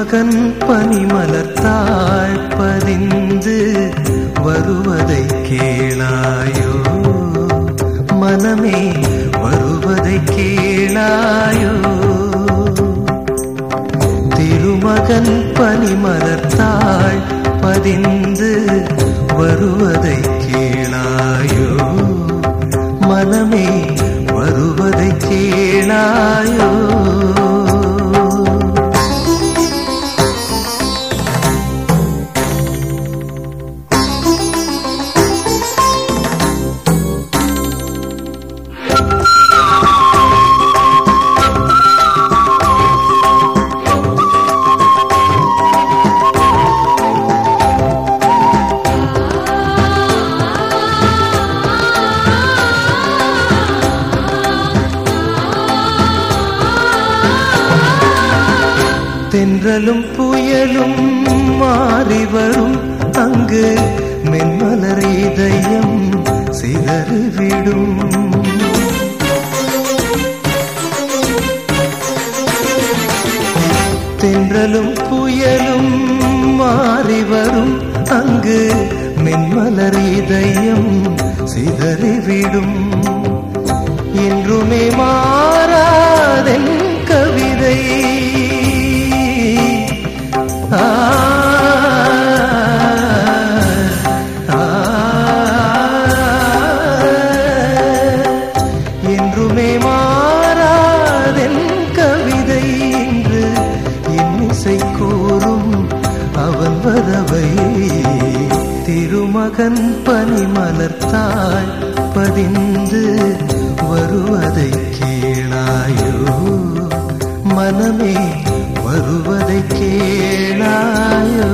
திருமகன் பனிமலர்த்தாள் பதிந்து வருவதை கேளாயோ மனமே வருவதை கேளாயோ திருமகன் பனிமலர்த்தாள் பதிந்து வருவதை கேளாயோ மனமே வருவதை கேளாயோ தென்றலும் புயலும் மாறி வரும் அங்கு மென்மலர் இதயம் சிதறிவிடும் தென்றலும் புயலும் மாறி வரும் அங்கு மென்மலர் இதயம் சிதறிவிடும் என்றுமே மாறாதென் கவிதை ஆ, ஆ, என்றுமே மாறாதென் கவிதை என்று என் இசை கூறும் அவன் வரவை திருமகன் பனிமலர்த்தாள் பதிந்து வருவதை கேளாயோ மனமே வருவதை கேளாயோ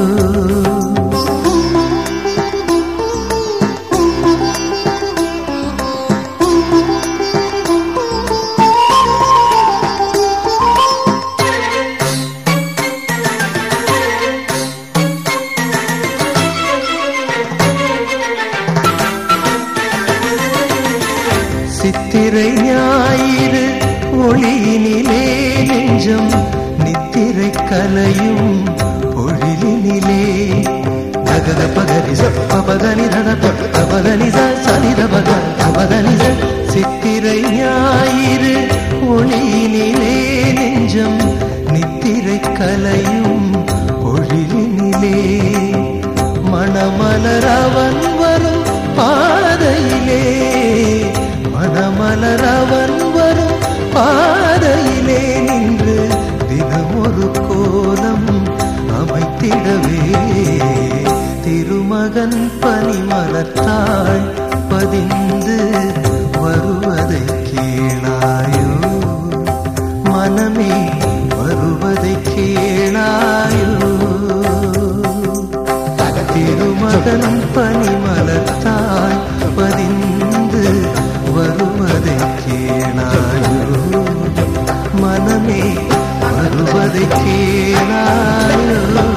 சித்திரை ஞாயிறு ஒளியினிலே நெஞ்சம் நித்திரை கலையும் பொழிலினிலே நகர பகரி பபதனி பபதனி சனித பக பபதனி சித்திரை ஞாயிறு ஒளியினிலே நெஞ்சம் நித்திரை கலையும் பொழிலினிலே மணமலர் அவன் வரும் பாதையிலே மணமலர் அவன் வரும் பாதையிலே நின்று தினமொரு கோலம் அமைத்திடவே திருமகன் பனிமலர்த்தாள் பதிந்து வருவதை கேளாயோ மனமே வருவதை கேளாயோ திருமகன் பனிமலர்த்தாய் பதிந்து வருவதை கேளாயோ மனமே வருவதை கேளாயோ